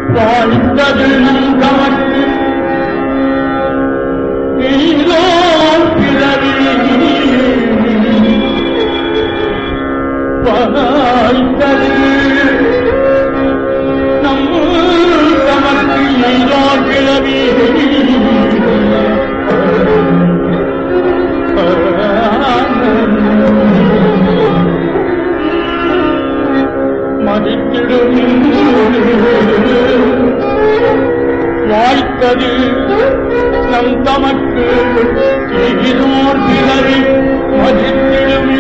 வாழ்ந்தது நம் தமக்கு நீலோ பிறவி வாய்த்தது நம் தமக்கு நீலோ பிறவி மதித்திடும் வாய்த்தது நம் தமக்கு இதோர் பிறரை மதித்திடும்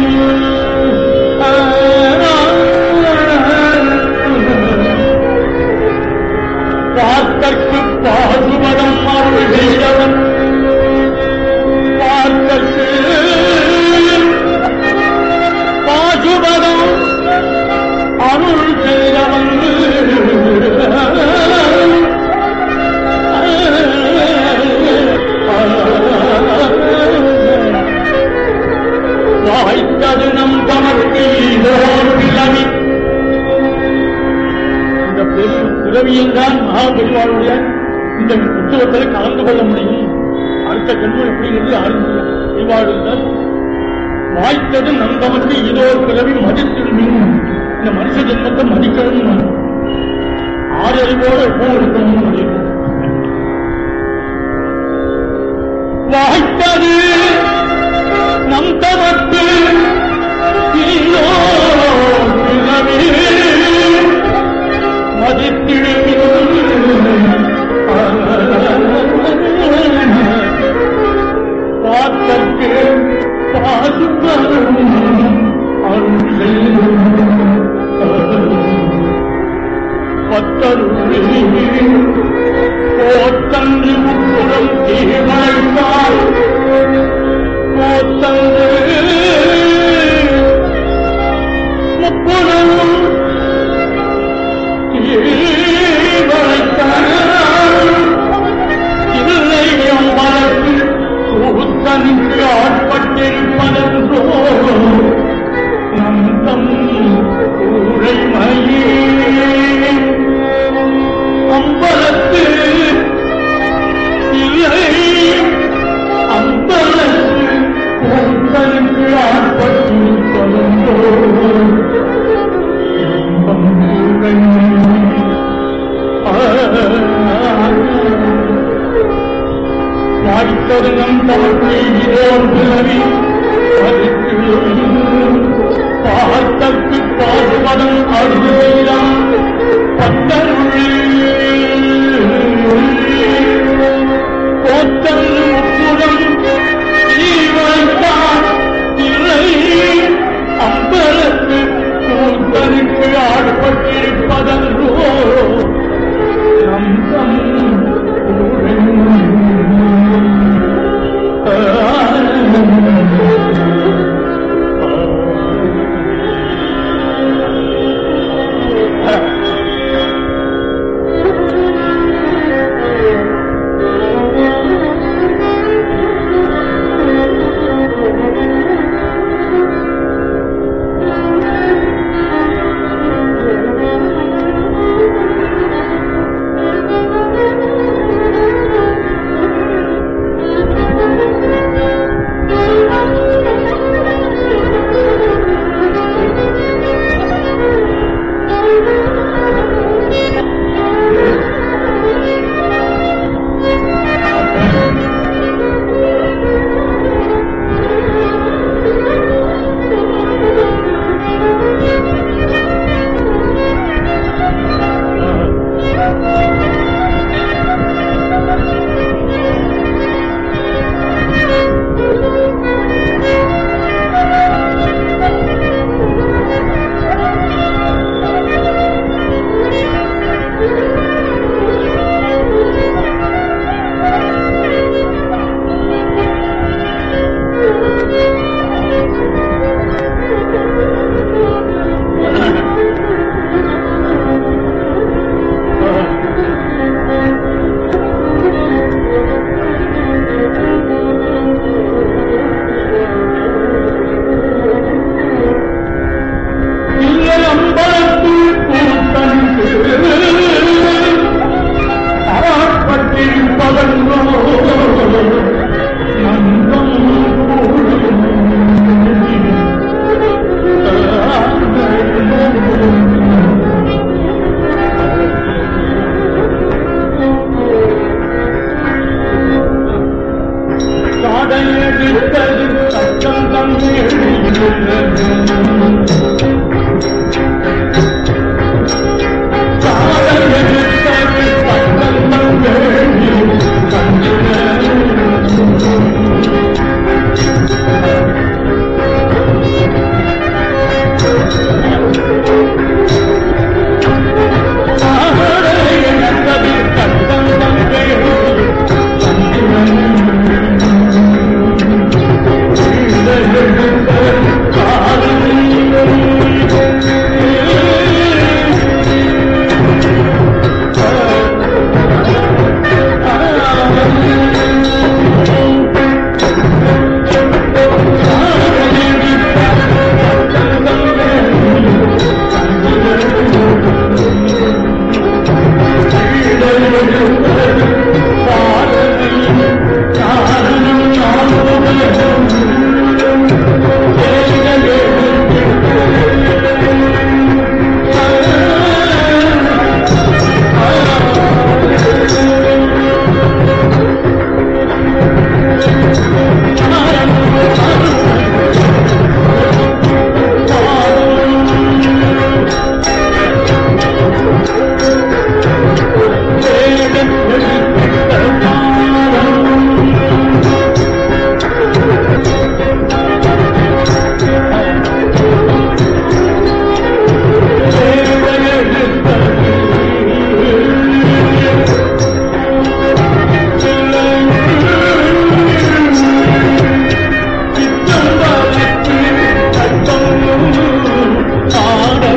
பார்த்தற்கு பாசுபதம் அருள் செய்தவன் பார்த்தற்கு பாசுபதம் அருள் செய்தவன் வாய்த்தது நம் தமக்கு இதோர் பிறவி இந்த பெரும் பிறவியில் தான் மகாபெரிவாளுடைய இந்த உற்சவத்தில் கலந்து கொள்ள முடியும் அடுத்த ஜென்மம் எப்படிங்கிறது அறிந்து பெரிவாளுடன் வாய்த்தது நம் தமக்கு இதோர் பிறவி மதித்திருந்தும் இந்த மனுஷ ஜென்மத்தை மதிக்கணும் ஆறறிவோடு எப்பவும் இருக்கணும்னு நினைக்கிறேன் வாய்த்தது நம் தமக்கு இதோர் பிறவி பார்த்தற்கு பாசுபரும் அருள் செய்யும் பத்தருளி போத்தன்று முப்புறம் தீவழைத்தால் போத்தன்று முப்புறம் கூத்தனுக்கு ஆட்பட்டிருப்பதென்றோ நந்தம் உரைமையே அம்பலத்து இல்லை அம்பலத்து கூத்தனுக்கு ஆட்பட்டிருப்பதென்றோ இன்பம் வாய்த்தருணம் தமக்கு இதோர் பிறவி பார்த்தற்கு பாசுபதம் அருளாம் பத்தருள் போத்தல் முப்புறம் ஜீவன்தான் இல்லை அம்பலத்து கூத்தனுக்கு ஆட்பட்டிருப்பதன்றோ நம் தம்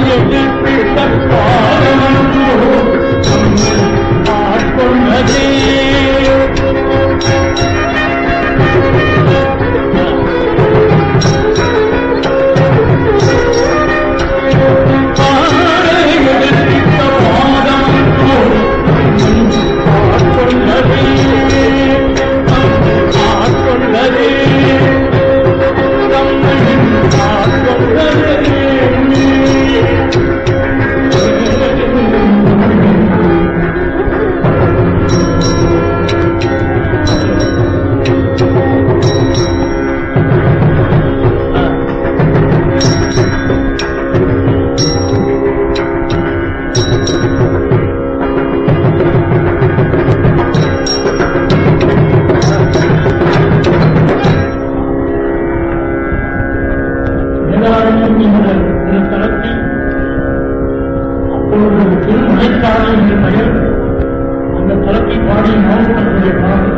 எல்லாரையும் இந்த இந்த தளத்தில் அப்பொழுது திருமலைக்காடு என்ற பெயர் அந்த தளத்தில் பாடிய மாவட்டத்துடைய பாடல்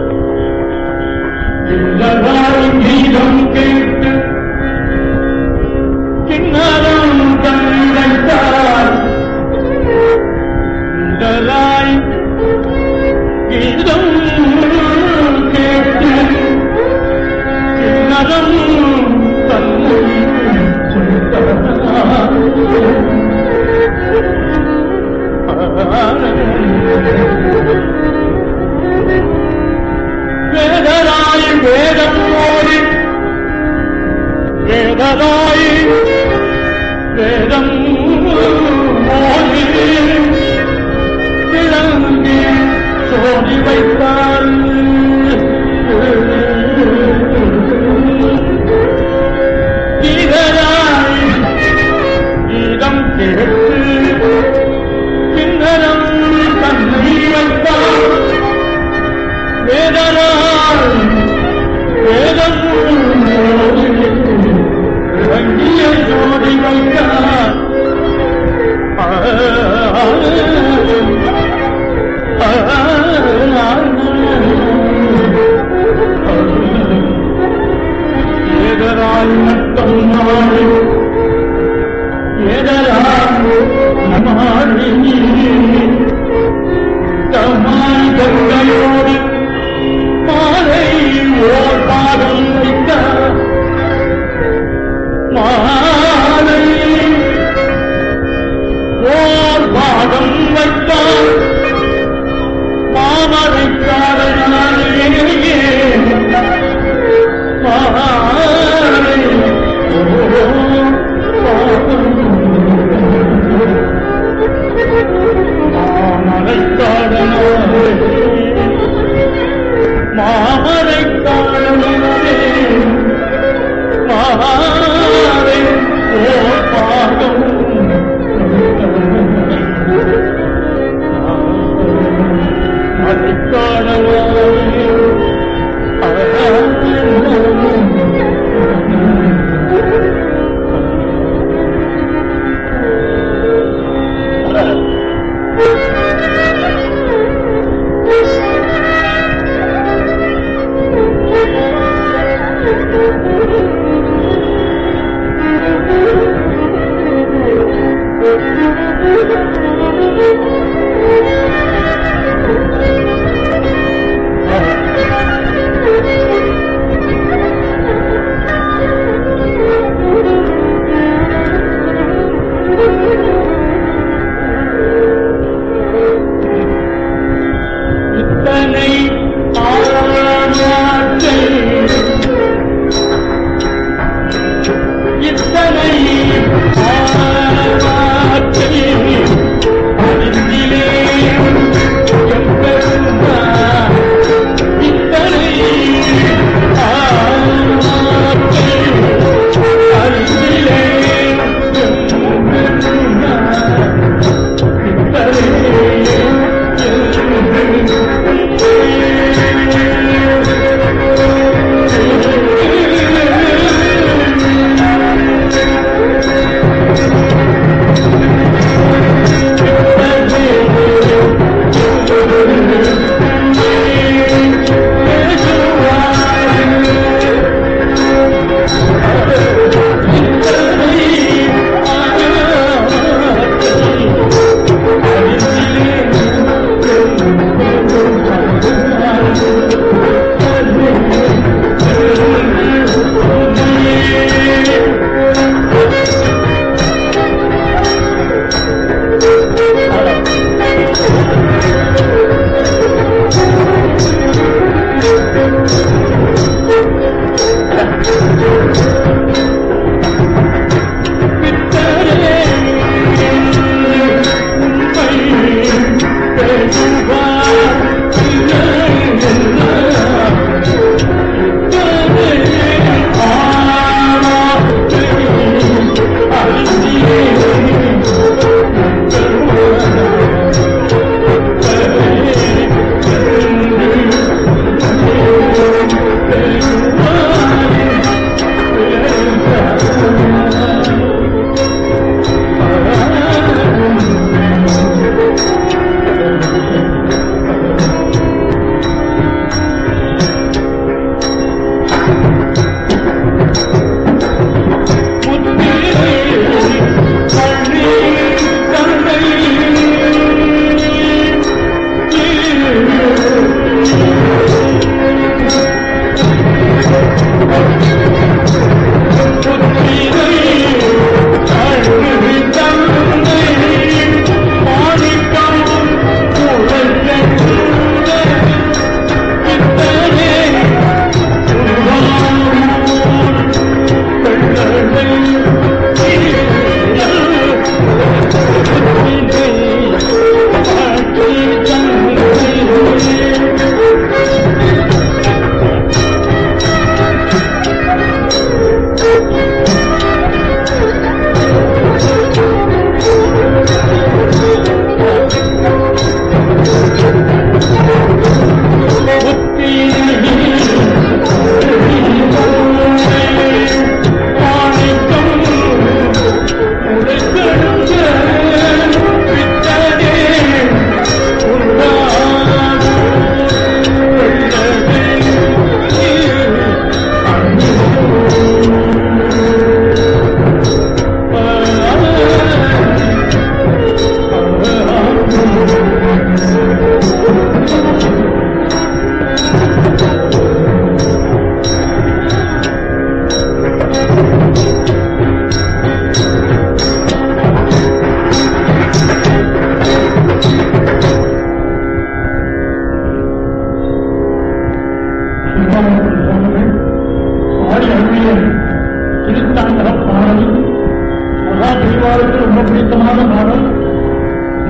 எல்லாரும் கீதம் கேட்டு கிண்ணறம் தந்தைத்தார் சுந்தராய் கீதம் கேட்டு கிண்ணறம் தன்னை வேதராய் வேதம் ஓடி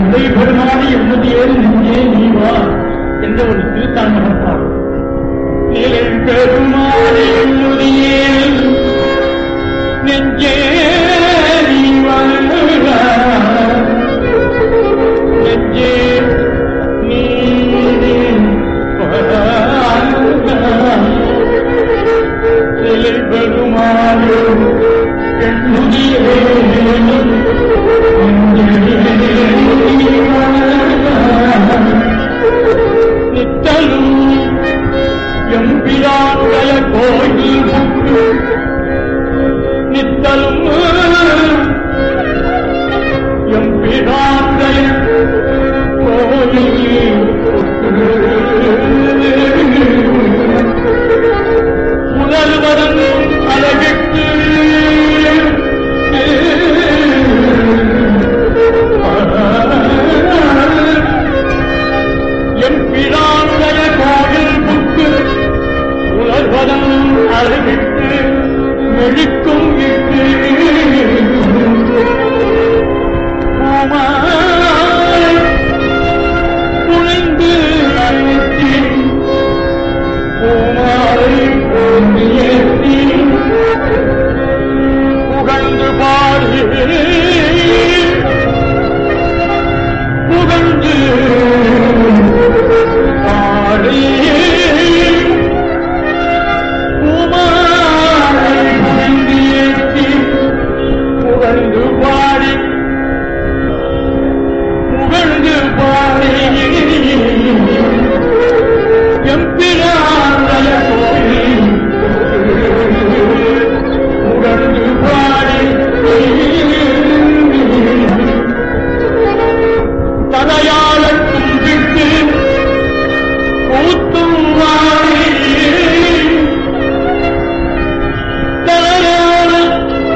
நிலை பெருமானி என்பதையே நெஞ்சே நீ வா என்ற ஒரு திருத்தாண்டகம் பாடும் நிலை பெருமானி என்பதையே நெஞ்சே நீ வா நெஞ்சே நீ வா நிலை பெருமானி நித்தலும் எம்பிரானுடைய கோயில் புக்கு நித்தலும் எம்பிரானுடைய கோயில் முதல்வரன் அழகுக்கு என் பிரானுடைய கோவில் புக்கு உலர்வதன் அழகுக்கு மெழுக்கும் இட்டு பூமாய் புனைந்து அழைத்தி பூமாலை பொன்னியேத்தி புகழ்ந்து பாடி புகழ்ந்து பாடி பூமாலை பொன்னியேத்தி புகழ்ந்து பாடி புகழ்ந்து பாடி எம்பிராந்தய கோயில் உணர்ந்து பாடி தனையாளர் கும்பிட்டு கூத்தும் வாடி தனையாளர்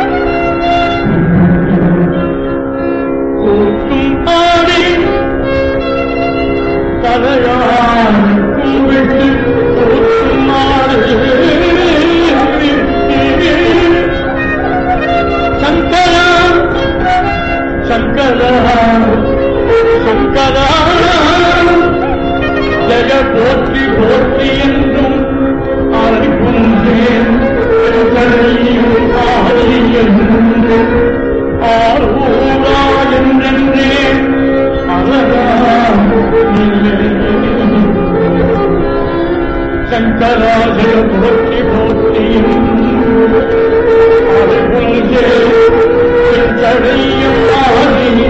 கூத்தும் பாடி தலையான் கும்பிட்டு கூத்துமாறு சங்கரா சங்கரா சங்கரா ஜெய போற்றி போற்றி என்றும் அறிவுன்றேன் ஆதி என்று ஆரூரா என்றென்றே அழகா சங்கராஜய போற்றி போற்றி அறிவுன்றே செஞ்சடையும் ஆதி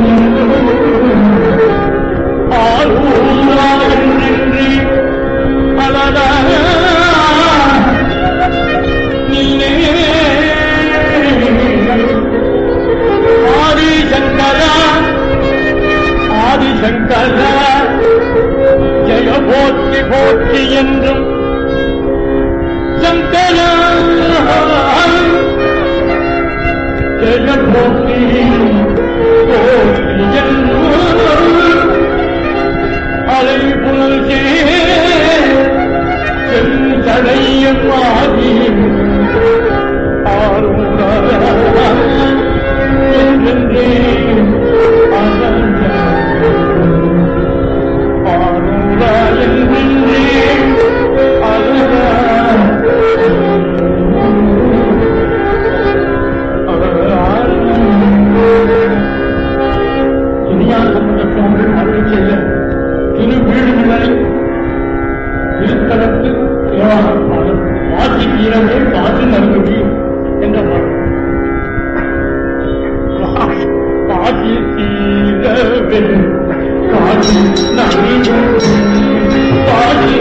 ஆரூரா என்றென்றே அழகா ஆதிசங்கரா ஆதிசங்கரா ஜெய போற்றி போற்றி என்றும் சங்கரா ஜெய போற்றி போற்றி என்றும் அலை புனல்கே செஞ்சடையும் ஆதி திருத்தலத்து வாசி தீரமே காற்று நல்குடி என்ற பாடல் காட்சி தீரவே காட்சி நல்கும் காட்சி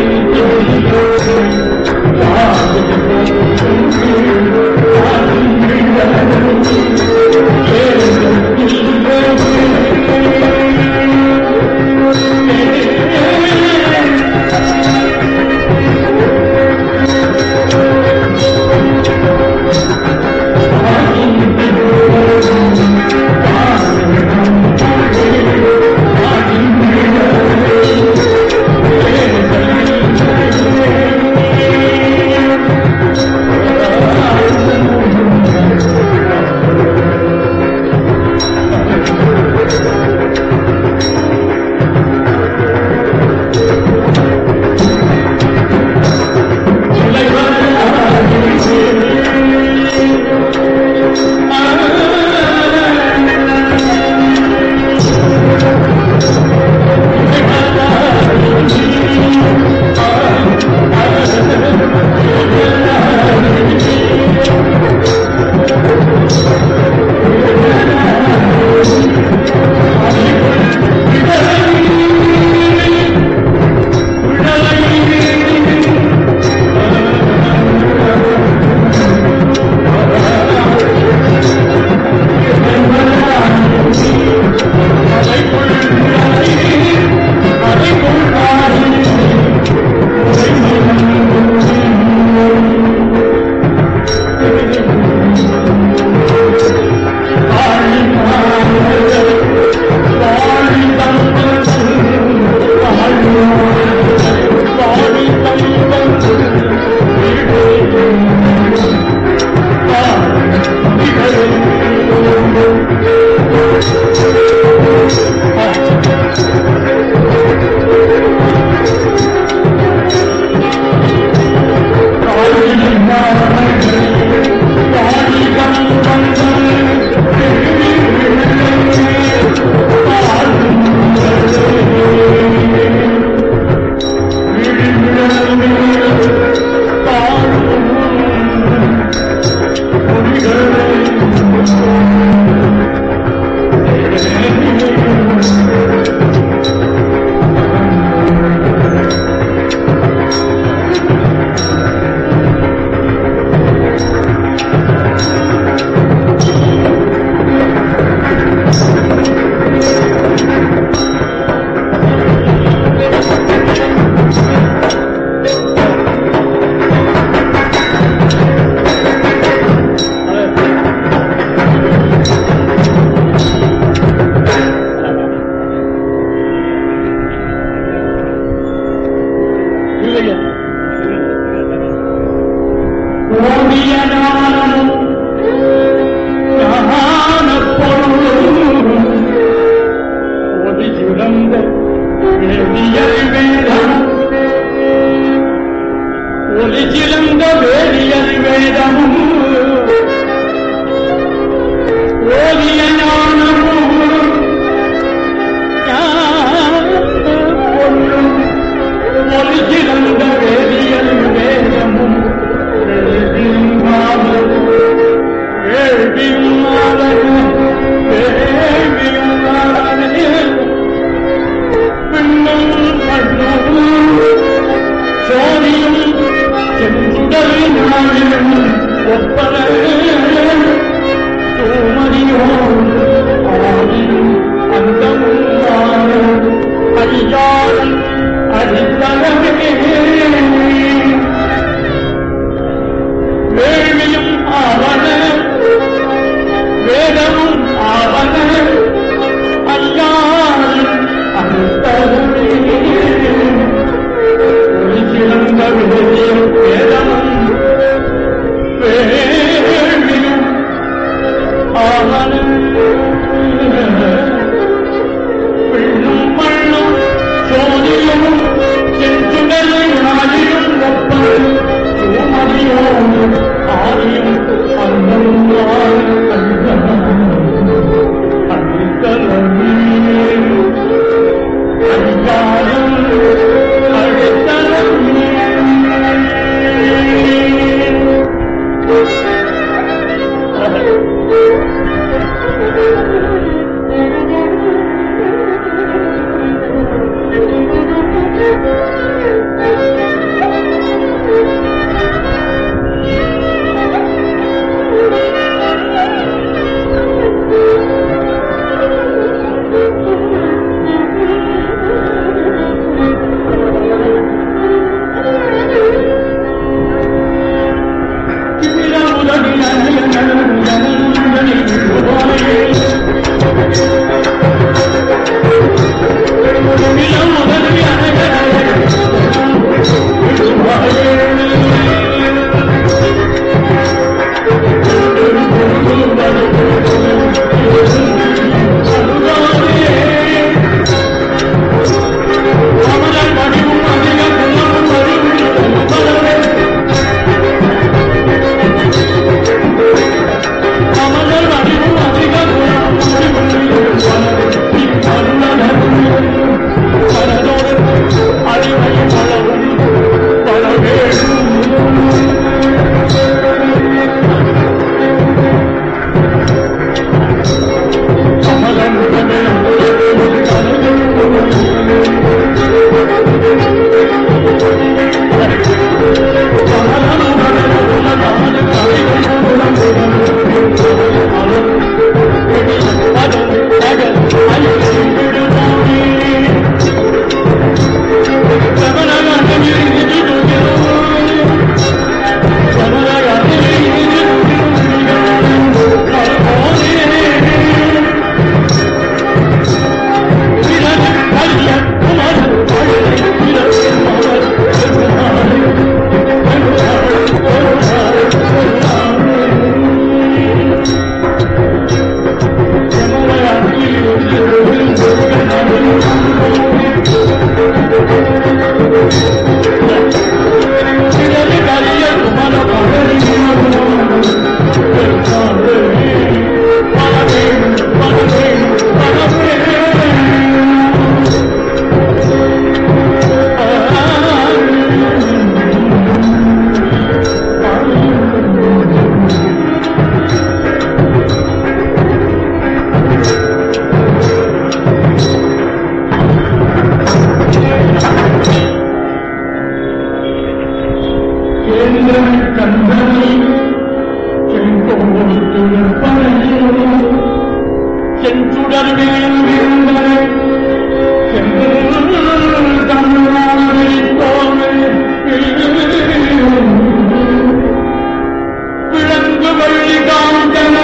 விளங்கு வள்ளி காந்தனை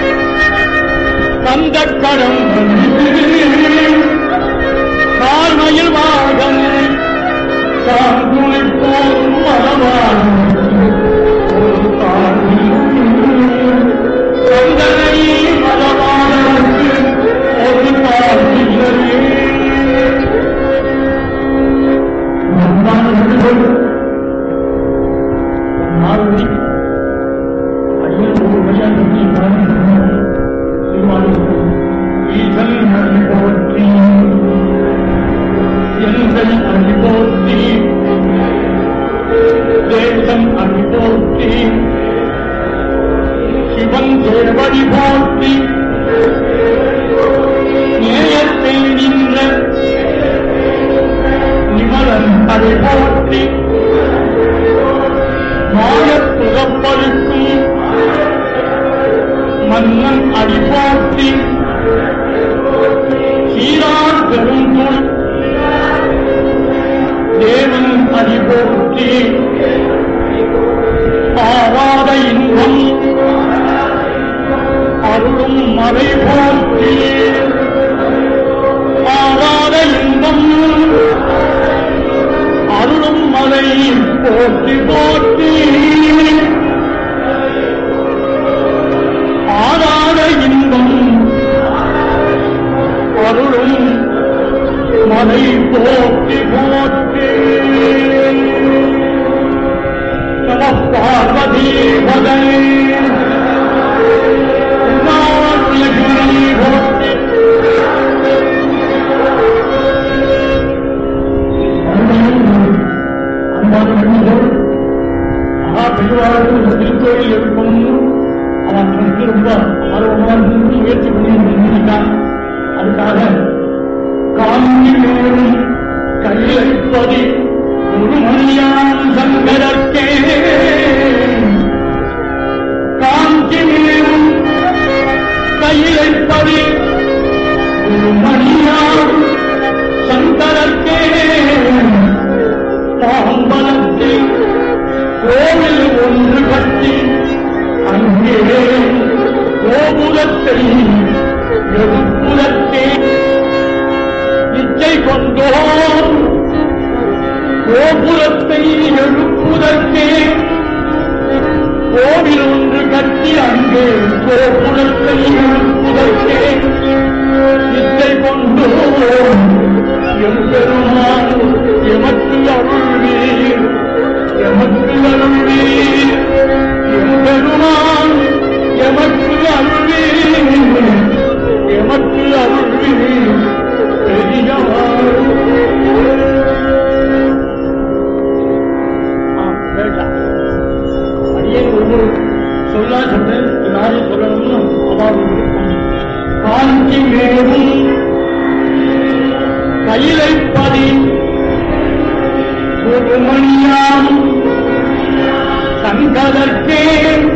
தந்த கரம் கார்மையில் வாகம் கார்குனை போல் மரவான் சந்தனை மரவானருக்கு ஒரு பார்வையிலே நாளை ஐயன் ஒரு வழியாக நோக்கி ஈசன் அடி போற்றி எந்தை அடி போற்றி தேசம் அடி போற்றி சிவன் தேவடி போற்றி நேயத்தில் நின்ற நிமலன் அடி போற்றி மாயப் புகப்பழுக்கும் மன்னன் அடி போற்றி சீரார் பெருந்துள் தேவன் அடி போற்றி ஆவாத இன்பம் அருளும் மறை போற்றி ஆவாத இன்பம் அருளும் மலை போற்றி போற்றி ஆராத இன்பம் அருளும் மலை போற்றி போற்றி நம பார்வதி பதனே உமாவுலகினை போற்றி அன்பான பெண்கள் மகா பெரியவாளுக்கு இந்த திருக்கோயில் இருக்கணும்னு அவன் வந்து ரொம்ப ஆர்வமா இருந்து முயற்சி பண்ணி இருந்திருக்கான் அதுக்காக காந்தி மேலும் கையளிப்பதி ஒரு மணியான் சங்கரக்கே காந்தி மேலும் கையளிப்பதி ஒரு மணியான் சங்கரக்கே தாம்பலத்தில் கோவில் ஒன்று கட்டி அங்கே கோபுரத்தை எழுப்புதற்கே இச்சை கொண்டோம் கோபுரத்தை எழுப்புதற்கே கோவில் ஒன்று கட்டி அங்கே கோபுரத்தை எழுப்புதற்கே இச்சை கொண்டோம் எம்பெருமான் எமக்கு அருள்வீர் எமக்கு அருள்வீர் எம்பெருமான் எமக்கு அருள்வீர் எமக்கு அருள்வீர் பெரியவாறு அடியேன் ஒவ்வொரு சொல்லா சொன்னேன் எல்லாரும் சொல்லணும்னு அவாவுக்கு காஞ்சி மேலும் கையிலை பதி ஒரு மணியாம் சங்கதற்கே